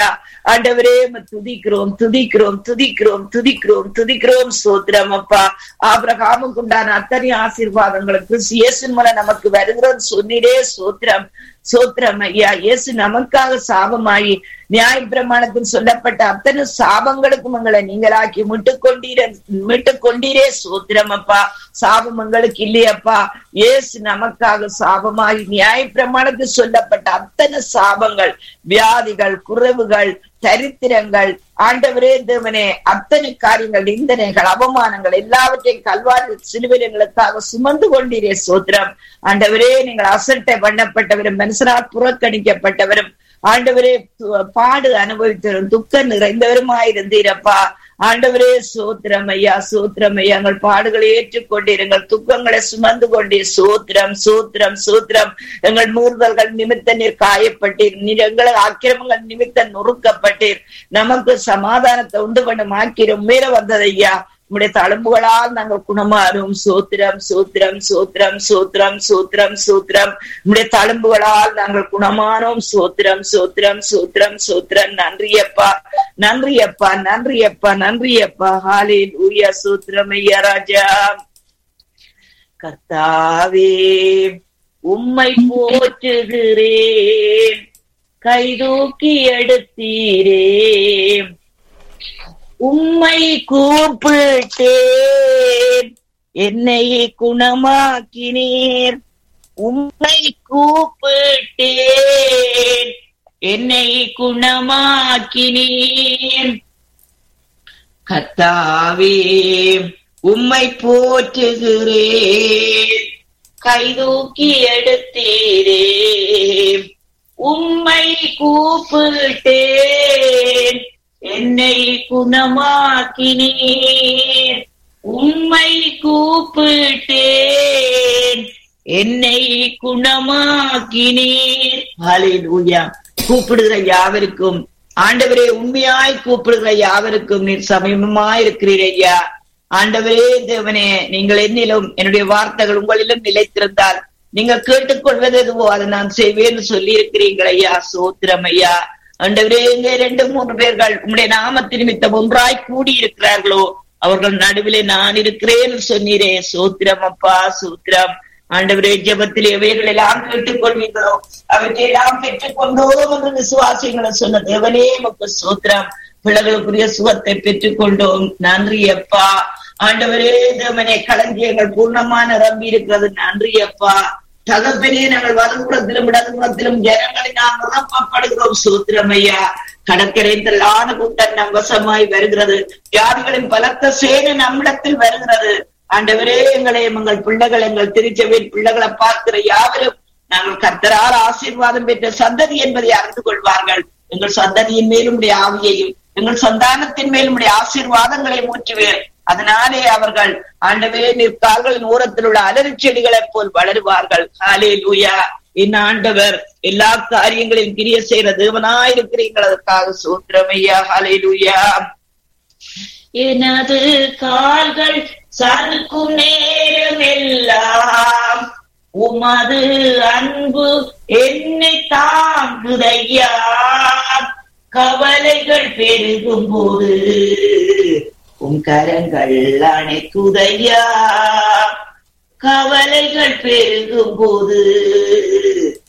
ஐயா ஆண்டவரே உம்மை துதிக்கிறோம் துதிக்கிறோம் துதிக்கிறோம் துதிக்கிறோம் துதிக்கிறோம் சோத்திரம் அப்பா ஆபிரகாமுக்கு உண்டான அத்தனை ஆசீர்வாதங்களும் கிறிஸ்து இயேசுவின் மூலம் நமக்கு வருகிறது சொன்னிடே சோத்திரம் சோத்திரம் ஐயா இயேசு நமக்காக சாபமாயி நியாய பிரமாணத்தில் சொல்லப்பட்ட அத்தனை சாபங்களுக்கும் எங்களை நீங்களாக்கி மீட்டுக் கொண்டீர மீட்டுக் கொண்டீரே சோத்திரம் அப்பா சாபம் எங்களுக்கு இல்லையப்பா இயேசு நமக்காக சாபமாகி நியாய பிரமாணத்தில் சொல்லப்பட்ட அத்தனை சாபங்கள் வியாதிகள் குறைவுகள் தரித்திரங்கள் ஆண்டவரே தேவனே அத்தனை காரியங்கள் நிந்தனைகள் அவமானங்கள் எல்லாவற்றையும் கல்வாரி சிலுவிலங்களுக்காக சுமந்து கொண்டீரே சோத்திரம் ஆண்டவரே நீங்கள் அசட்டை பண்ணப்பட்டவரும் மனுஷனால் புறக்கணிக்கப்பட்டவரும் ஆண்டவரே பாடு அனுபவித்தவரும் துக்கம் நிறைந்தவருமாயிருந்தீரப்பா ஆண்டவரே சோத்திரம் ஐயா சோத்திரம் ஐயா எங்கள் பாடுகளை ஏற்றுக்கொண்டீர்கள் துக்கங்களை சுமந்து கொண்டீர் சோத்திரம் சோத்திரம் சோத்திரம் எங்கள் மூர்தல்கள் நிமித்த நீர் காயப்பட்டீர் நீர் எங்கள் ஆக்கிரமங்கள் நிமித்த நொறுக்கப்பட்டீர் நமக்கு சமாதானத்தை உண்டு பண்ணும் ஆக்கிரம் மேல வந்தது ஐயா உம்முடைய தழும்புகளால் நாங்கள் குணமாறும் சோத்திரம் சோத்திரம் சோத்திரம் சோத்திரம் சோத்திரம் சோத்திரம் உம்முடைய தழும்புகளால் நாங்கள் குணமானோம் சோத்திரம் சோத்திரம் சோத்திரம் சோத்திரம் நன்றியப்பா நன்றியப்பா நன்றியப்பா நன்றியப்பா ஹாலில் ஊயா சோத்திரம் ஐயா ராஜா கர்த்தாவே உம்மை போற்றுகிறேன் கைதூக்கி எடுத்தீரே உம்மை கூப்பிட்டேன் என்னை குணமாக்கினீர் உம்மை கூப்பிட்டேன் என்னை குணமாக்கினீர் கத்தாவே உம்மை போற்றுகிறேன் கைதூக்கி எடுத்தீரே உம்மை கூப்பிட்டேன் என்னை குணமாக்கினீர் உம்மை கூப்பிட்டேன் என்னை குணமாக்கினீர் ஹalleluya கூப்பிடுகிற யாவருக்கும் ஆண்டவரே உண்மையாய் கூப்பிடுகிற யாவருக்கும் நீர் சமீபமாய் இருக்கிறீர் ஐயா ஆண்டவரே தேவனே நீங்கள் என்னிலும் என்னுடைய வார்த்தைகள் உங்களிலும் நிலைத்திருந்தால் நீங்கள் கேட்டுக்கொள்வது எதுவோ அதை நான் செய்வேன்னு சொல்லி இருக்கிறீர்கள் ஐயா சோத்திரம் ஐயா ஆண்டவரே இங்க ரெண்டு மூன்று பேர்கள் உங்களுடைய நாமத்து நிமித்தம் ஒன்றாய் கூடி இருக்கிறார்களோ அவர்கள் நடுவிலே நான் இருக்கிறேன் சொன்னீரே சோத்திரம் அப்பா சோத்திரம் ஆண்டவரே ஜபத்தில் எவைகள் எல்லாம் கேட்டுக்கொள்வீர்களோ அவற்றை எல்லாம் பெற்றுக்கொண்டோம் என்று விசுவாசிகளை சொன்ன தேவனே மக்கு சோத்திரம் பிள்ளைகளுக்குரிய சுகத்தை பெற்றுக்கொண்டோம் நன்றி அப்பா ஆண்டவரே தேவனே களஞ்சியங்கள் பூர்ணமான ரம்பி இருக்கிறது நன்றி அப்பா தகப்பனே நாங்கள் வலதுபுறத்திலும் இடதுபுறத்திலும் ஜனங்களை நாம் நிரப்பப்படுகிறோம் சூத்திரம் ஐயா கடற்கரை திரளான கூட்டம் நம் வசமாய் வருகிறது வியாதிகளின் பலத்த சேனை நம்மிடத்தில் வருகிறது ஆண்டவரே எங்களை எங்கள் பிள்ளைகள் எங்கள் திருச்சபையின் பிள்ளைகளை பார்க்கிற யாவரும் நாங்கள் கர்த்தரால் ஆசீர்வாதம் பெற்ற சந்ததி என்பதை அறிந்து கொள்வார்கள் எங்கள் சந்ததியின் மேலும் உடைய ஆவியையும் எங்கள் சந்தானத்தின் மேலும் உடைய ஆசீர்வாதங்களை ஊற்றுவேன் அதனாலே அவர்கள் ஆண்டவரே நிற்கார்களின் ஓரத்தில் உள்ள அலறி செடிகளைப் போல் வளருவார்கள் ஹாலே லூயா என் ஆண்டவர் எல்லா காரியங்களையும் கிரிய செய்யற தேவனாயிருக்கிறீர்கள் அதற்காக சூத்திரமையா ஹாலே லூயா எனது கால்கள் சறுக்கும் நேரம் எல்லாம் உமது அன்பு என்னை தாங்குதையா கவலைகள் பெருகும் போது உன் கரங்கள் அணைக்குதையா கவலைகள் பெருகும் போது